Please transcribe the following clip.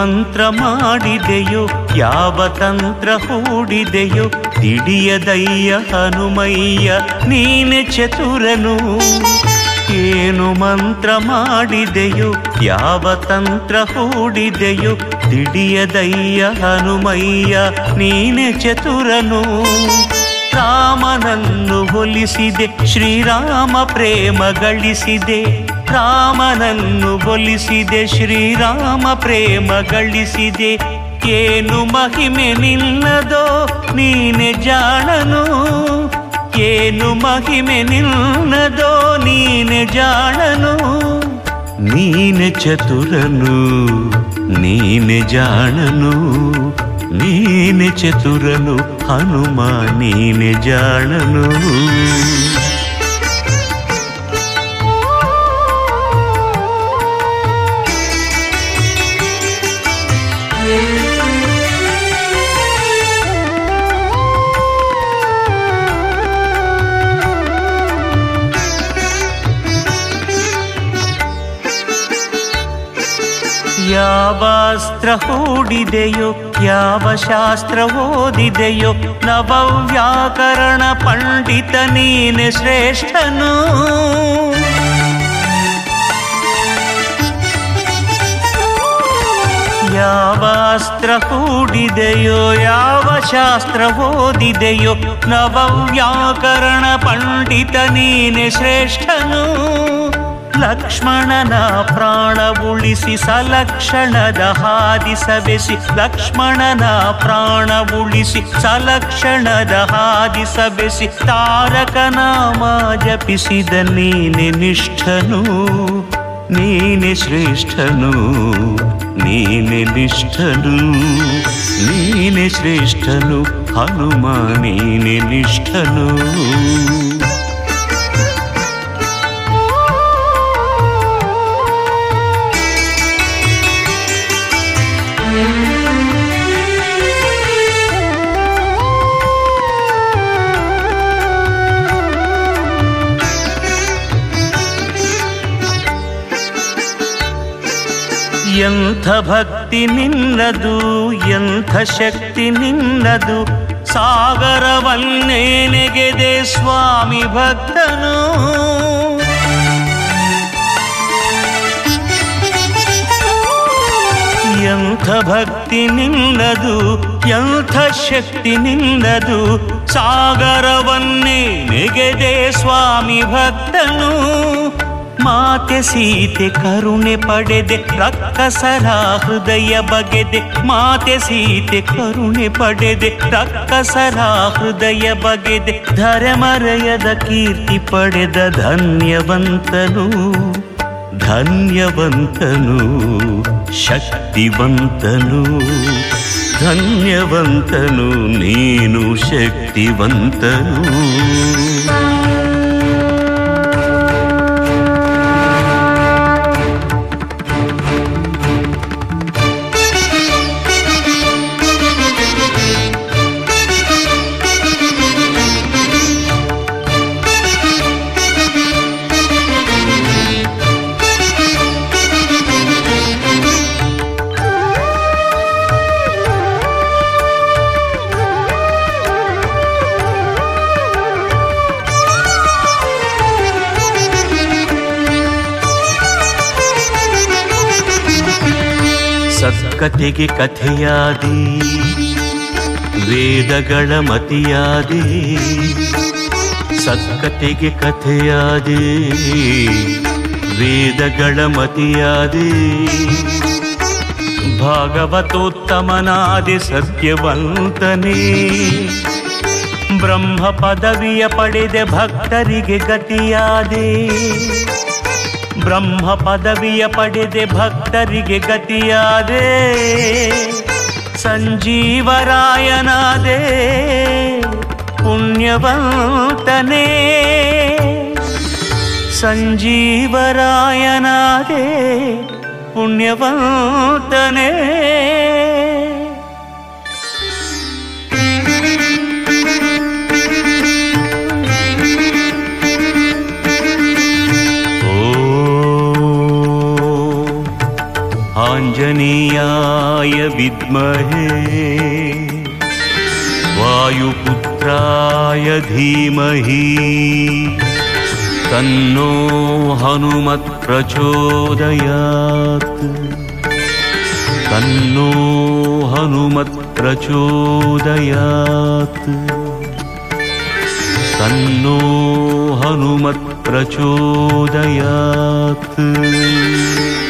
ಮಂತ್ರ ಮಾಡಿದೆಯೋ ಯಾವ ತಂತ್ರ ಹೂಡಿದೆಯೋ ತಿಳಿಯದಯ್ಯ ಹನುಮಯ್ಯ ನೀನೆ ಚತುರನು ಏನು ಮಂತ್ರ ಮಾಡಿದೆಯೋ ಯಾವ ತಂತ್ರ ಹೂಡಿದೆಯೋ ತಿಳಿಯದಯ್ಯ ಹನುಮಯ್ಯ ನೀನೆ ಚತುರನು ರಾಮನನ್ನು ಹೋಲಿಸಿದೆ ಶ್ರೀರಾಮ ಪ್ರೇಮ ಗಳಿಸಿದೆ ರಾಮನನ್ನು ಹೋಲಿಸಿದೆ ಶ್ರೀರಾಮ ಪ್ರೇಮ ಗಳಿಸಿದೆ ಏನು ಮಹಿಮೆ ನಿನ್ನದೋ ನೀನೆ ಜಾಣನು ಏನು ಮಹಿಮೆ ನಿನ್ನದೋ ನೀನೆ ಜಾಣನು ನೀನೆ ಚತುರನು ನೀನೆ ಜಾಣನು ನೀನೆ ಚತುರನು ಹನುಮ ನೀನೆ ಜಾಣನು ಯಾವ ಅಸ್ತ್ರ ಹೂಡಿದೆಯೋ ಯಾವ ಶಾಸ್ತ್ರ ಓದಿದೆಯೋ ನವವ್ಯಾಕರಣ ಪಂಡಿತ ನೀನೆ ಶ್ರೇಷ್ಠನು ಯಾವ ಅಸ್ತ್ರ ಹೂಡಿದೆಯೋ ಯಾವ ಶಾಸ್ತ್ರ ಓದಿದೆಯೋ ನವವ್ಯಾಕರಣ ಪಂಡಿತ ನೀನೆ ಶ್ರೇಷ್ಠನು ಲಕ್ಷ್ಮಣನ ಪ್ರಾಣ ಉಳಿಸಿ ಸಲಕ್ಷಣದ ಹಾದಿ ಸವೆಸಿ ಲಕ್ಷ್ಮಣನ ಪ್ರಾಣ ಉಳಿಸಿ ಸಲಕ್ಷಣದ ಹಾದಿ ಸವೆಸಿ ತಾರಕ ನಾಮ ಜಪಿಸಿದ ನೀನೆ ನಿಷ್ಠನು ನೀನೆ ಶ್ರೇಷ್ಠನು ನೀನೆ ನಿಷ್ಠನು ನೀನೆ ಶ್ರೇಷ್ಠನು ಹನುಮ ನೀನೆ ನಿಷ್ಠನು ಎಂಥ ಭಕ್ತಿ ನಿನ್ನದು ಎಂಥ ಶಕ್ತಿ ನಿನ್ನದು ಸಾಗರವನ್ನೇ ನೆಗೆದೆ ಸ್ವಾಮಿ ಭಕ್ತನು ಎಂಥ ಭಕ್ತಿ ನಿನ್ನದು ಎಂಥ ಶಕ್ತಿ ನಿನ್ನದು ಸಾಗರವನ್ನೇ ನೆಗೆದೆ ಸ್ವಾಮಿ ಭಕ್ತನು ಮಾತೆ ಸೀತೆ ಕರುಣೆ ಪಡೆದೆ ರಕ್ಕಸರ ಹೃದಯ ಬಗೆದೆ ಮಾತೆ ಸೀತೆ ಕರುಣೆ ಪಡೆದೆ ರಕ್ಕಸರ ಹೃದಯ ಬಗೆದೆ ಧರೆಮರೆಯದ ಕೀರ್ತಿ ಪಡೆದ ಧನ್ಯವಂತನು ಧನ್ಯವಂತನು ಶಕ್ತಿವಂತನು ಧನ್ಯವಂತನು ನೀನು ಶಕ್ತಿವಂತನು ಸತ್ಕತೆಗೆ ಕಥೆಯಾದಿ ವೇದಗಳ ಮತಿಯಾದಿ ಸತ್ಕತೆಗೆ ಕಥೆಯಾದಿ ವೇದಗಳ ಮತಿಯಾದಿ ಭಾಗವತೋತ್ತಮನಾದಿ ಸತ್ಯವಂತನೇ ಬ್ರಹ್ಮ ಪದವಿಯ ಪಡೆದೆ ಭಕ್ತರಿಗೆ ಗತಿಯಾದೆ ಬ್ರಹ್ಮ ಪದವಿಯ ಪಡೆದೆ ಭಕ್ತರಿಗೆ ಗತಿಯಾದೆ ಸಂಜೀವರಾಯನಾದೆ ಪುಣ್ಯವಂತನೇ ಸಂಜೀವರಾಯನಾದೆ ಪುಣ್ಯವಂತನೇ ಓ ಆಂಜನೇಯಾಯ वायुपुत्राय विद्महे वायुपुत्राय धीमहि तन्नो हनुमत्प्रचोदयात् तन्नो हनुमत्प्रचोदयात् तन्नो हनुमत्प्रचोदयात्